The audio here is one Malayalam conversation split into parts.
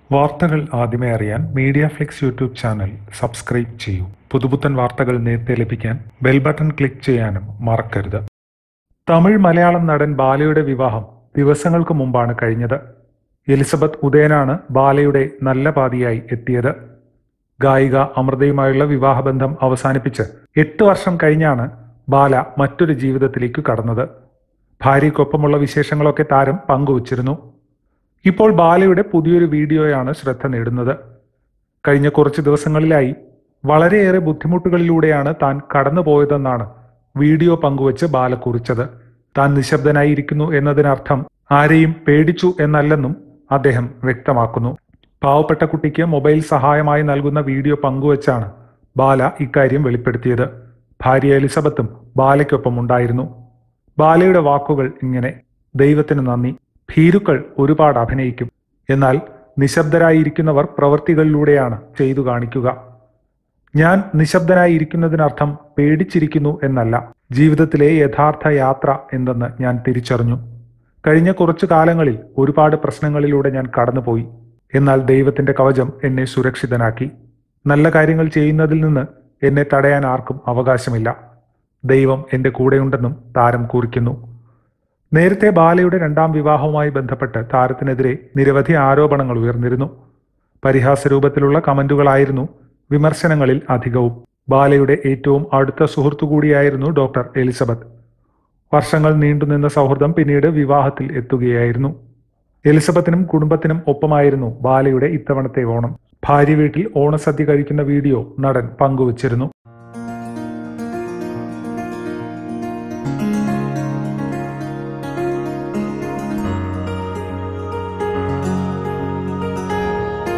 വാർത്തകൾ ആദ്യമേ അറിയാൻ media flix YouTube channel subscribe ചെയ്യൂ പുതുപുത്തൻ വാർത്തകൾ നേരത്തെ ലഭിക്കാൻ ബെൽ ബട്ടൺ ക്ലിക്ക് ചെയ്യാനും മറക്കരുത് തമിഴ് മലയാളം നടൻ ബാലയുടെ വിവാഹം ദിവസങ്ങൾക്ക് മുമ്പാണ് കഴിഞ്ഞത് എലിസബത്ത് ഉദയനാണ് ബാലയുടെ നല്ല പാതിയായി എത്തിയത് ഗായിക അമൃതയുമായുള്ള വിവാഹബന്ധം അവസാനിപ്പിച്ച് എട്ട് വർഷം കഴിഞ്ഞാണ് ബാല മറ്റൊരു ജീവിതത്തിലേക്ക് കടന്നത് ഭാര്യയ്ക്കൊപ്പമുള്ള വിശേഷങ്ങളൊക്കെ താരം പങ്കുവച്ചിരുന്നു ഇപ്പോൾ ബാലയുടെ പുതിയൊരു വീഡിയോയാണ് ശ്രദ്ധ നേടുന്നത് കഴിഞ്ഞ കുറച്ച് ദിവസങ്ങളിലായി വളരെയേറെ ബുദ്ധിമുട്ടുകളിലൂടെയാണ് താൻ കടന്നുപോയതെന്നാണ് വീഡിയോ പങ്കുവച്ച് ബാല കുറിച്ചത് താൻ നിശബ്ദനായി ഇരിക്കുന്നു എന്നതിനർത്ഥം ആരെയും പേടിച്ചു എന്നല്ലെന്നും അദ്ദേഹം വ്യക്തമാക്കുന്നു പാവപ്പെട്ട കുട്ടിക്ക് മൊബൈൽ സഹായമായി നൽകുന്ന വീഡിയോ പങ്കുവച്ചാണ് ബാല ഇക്കാര്യം വെളിപ്പെടുത്തിയത് ഭാര്യ എലിസബത്തും ബാലയ്ക്കൊപ്പം ഉണ്ടായിരുന്നു ബാലയുടെ വാക്കുകൾ ഇങ്ങനെ ദൈവത്തിന് നന്ദി ഭീരുക്കൾ ഒരുപാട് അഭിനയിക്കും എന്നാൽ നിശബ്ദരായിരിക്കുന്നവർ പ്രവൃത്തികളിലൂടെയാണ് ചെയ്തു കാണിക്കുക ഞാൻ നിശബ്ദനായി ഇരിക്കുന്നതിനർത്ഥം പേടിച്ചിരിക്കുന്നു എന്നല്ല ജീവിതത്തിലെ യഥാർത്ഥ യാത്ര എന്തെന്ന് ഞാൻ തിരിച്ചറിഞ്ഞു കഴിഞ്ഞ കുറച്ചു കാലങ്ങളിൽ ഒരുപാട് പ്രശ്നങ്ങളിലൂടെ ഞാൻ കടന്നുപോയി എന്നാൽ ദൈവത്തിന്റെ കവചം എന്നെ സുരക്ഷിതനാക്കി നല്ല കാര്യങ്ങൾ ചെയ്യുന്നതിൽ നിന്ന് എന്നെ തടയാൻ ആർക്കും അവകാശമില്ല ദൈവം എന്റെ കൂടെയുണ്ടെന്നും താരം കുറിക്കുന്നു നേരത്തെ ബാലയുടെ രണ്ടാം വിവാഹവുമായി ബന്ധപ്പെട്ട് താരത്തിനെതിരെ നിരവധി ആരോപണങ്ങൾ ഉയർന്നിരുന്നു പരിഹാസരൂപത്തിലുള്ള കമന്റുകളായിരുന്നു വിമർശനങ്ങളിൽ അധികവും ബാലയുടെ ഏറ്റവും അടുത്ത സുഹൃത്തു കൂടിയായിരുന്നു ഡോക്ടർ എലിസബത്ത് വർഷങ്ങൾ നീണ്ടുനിന്ന സൗഹൃദം പിന്നീട് വിവാഹത്തിൽ എത്തുകയായിരുന്നു എലിസബത്തിനും കുടുംബത്തിനും ഒപ്പമായിരുന്നു ബാലയുടെ ഇത്തവണത്തെ ഓണം ഭാര്യ വീട്ടിൽ ഓണസദ്യ കഴിക്കുന്ന വീഡിയോ നടൻ പങ്കുവച്ചിരുന്നു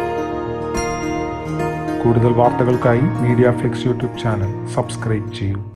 കൂടുതൽ വാർത്തകൾക്കായി media flix YouTube channel subscribe ചെയ്യൂ